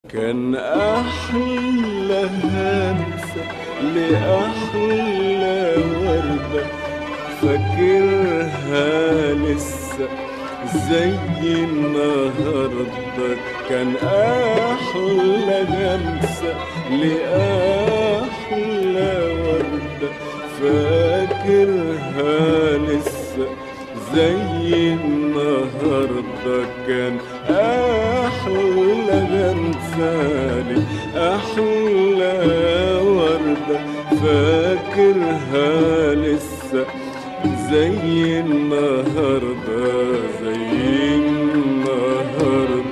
كان أحلى همسة لأحلى وردة فاكرها لسه زي النهاردة كان أحلى همسة لأحلى وردة فاكرها لسه زي النهاردة كان أحلى غنسالي أحلى وردة فاكرها لسه زي النهاردة زي النهاردة